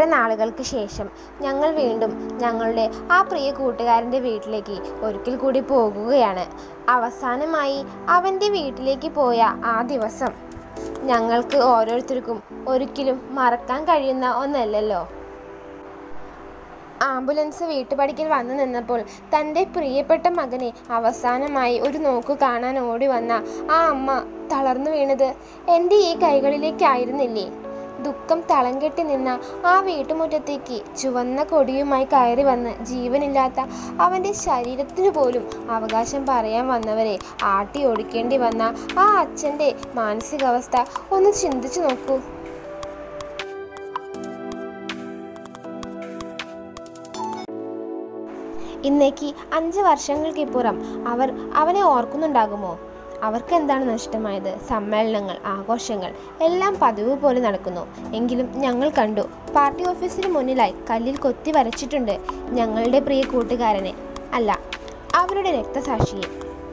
ഏറെ നാളുകൾക്ക് ശേഷം ഞങ്ങൾ വീണ്ടും ഞങ്ങളുടെ ആ പ്രിയ കൂട്ടുകാരൻ്റെ വീട്ടിലേക്ക് ഒരിക്കൽ കൂടി പോകുകയാണ് അവസാനമായി അവൻ്റെ വീട്ടിലേക്ക് പോയ ആ ദിവസം ഞങ്ങൾക്ക് ഓരോരുത്തർക്കും ഒരിക്കലും മറക്കാൻ കഴിയുന്ന ഒന്നല്ലല്ലോ ആംബുലൻസ് വീട്ടുപടിക്കൽ വന്നു നിന്നപ്പോൾ തൻ്റെ പ്രിയപ്പെട്ട മകനെ അവസാനമായി ഒരു നോക്കു കാണാൻ ഓടി വന്ന ആ അമ്മ തളർന്നു വീണത് എൻ്റെ ഈ കൈകളിലേക്കായിരുന്നില്ലേ ദുഃഖം തളം കെട്ടി നിന്ന ആ വീട്ടുമുറ്റത്തേക്ക് ചുവന്ന കൊടിയുമായി കയറി വന്ന് ജീവനില്ലാത്ത അവൻ്റെ ശരീരത്തിനു പോലും അവകാശം പറയാൻ വന്നവരെ ആട്ടി ഓടിക്കേണ്ടി വന്ന ആ അച്ഛൻ്റെ മാനസികാവസ്ഥ ഒന്ന് ചിന്തിച്ചു നോക്കൂ ഇന്നേക്ക് അഞ്ച് വർഷങ്ങൾക്കിപ്പുറം അവർ അവനെ ഓർക്കുന്നുണ്ടാകുമോ അവർക്ക് എന്താണ് നഷ്ടമായത് സമ്മേളനങ്ങൾ ആഘോഷങ്ങൾ എല്ലാം പതിവ് പോലെ നടക്കുന്നു എങ്കിലും ഞങ്ങൾ കണ്ടു പാർട്ടി ഓഫീസിന് മുന്നിലായി കല്ലിൽ കൊത്തി വരച്ചിട്ടുണ്ട് ഞങ്ങളുടെ പ്രിയ കൂട്ടുകാരനെ അല്ല അവരുടെ രക്തസാക്ഷിയെ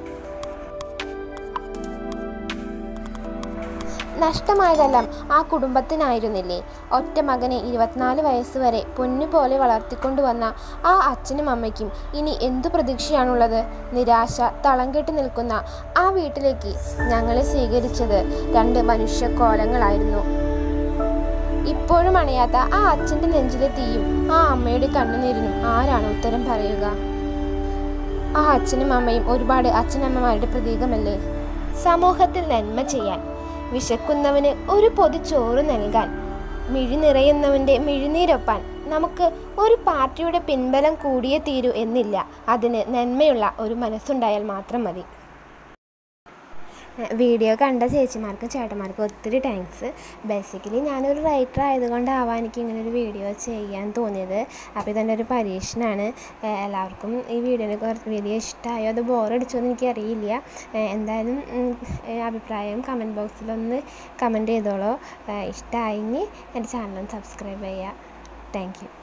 നഷ്ടമായതെല്ലാം ആ കുടുംബത്തിനായിരുന്നില്ലേ ഒറ്റ മകനെ ഇരുപത്തിനാല് വയസ്സ് വരെ പൊന്നുപോലെ വളർത്തിക്കൊണ്ടുവന്ന ആ അച്ഛനും അമ്മയ്ക്കും ഇനി എന്തു പ്രതീക്ഷയാണുള്ളത് നിരാശ തളം കെട്ടി നിൽക്കുന്ന ആ വീട്ടിലേക്ക് ഞങ്ങളെ സ്വീകരിച്ചത് രണ്ട് മനുഷ്യക്കോലങ്ങളായിരുന്നു ഇപ്പോഴും അണയാത്ത ആ അച്ഛൻ്റെ നെഞ്ചിലെ തീയും ആ അമ്മയുടെ കണ്ണുനീരിനും ആരാണ് ഉത്തരം പറയുക ആ അച്ഛനും അമ്മയും ഒരുപാട് അച്ഛനമ്മമാരുടെ പ്രതീകമല്ലേ സമൂഹത്തിൽ നന്മ ചെയ്യാൻ വിശക്കുന്നവന് ഒരു പൊതി ചോറ് നൽകാൻ മിഴി നിറയുന്നവൻ്റെ മിഴിനീരൊപ്പാൻ നമുക്ക് ഒരു പാർട്ടിയുടെ പിൻബലം കൂടിയേ തീരൂ എന്നില്ല അതിന് നന്മയുള്ള ഒരു മനസ്സുണ്ടായാൽ മാത്രം മതി വീഡിയോ കണ്ട ചേച്ചിമാർക്കും ചേട്ടന്മാർക്കും ഒത്തിരി താങ്ക്സ് ബേസിക്കലി ഞാനൊരു റൈറ്റർ ആയതുകൊണ്ടാവാം എനിക്ക് ഇങ്ങനെ ഒരു വീഡിയോ ചെയ്യാൻ തോന്നിയത് അപ്പോൾ ഇതെൻ്റെ ഒരു പരീക്ഷണമാണ് ഏഹ് എല്ലാവർക്കും ഈ വീഡിയോനെ കുറച്ച് വീഡിയോ ഇഷ്ടമായോ അത് ബോറടിച്ചോ എന്ന് എനിക്കറിയില്ല ഏഹ് എന്തായാലും ഉം, ഏഹ് അഭിപ്രായം കമൻറ്റ് ബോക്സിലൊന്ന് കമൻറ്റ് ചെയ്തോളൂ ഏഹ് ഇഷ്ടമായെങ്കിൽ എൻ്റെ ചാനൽ സബ്സ്ക്രൈബ് ചെയ്യുക താങ്ക് യു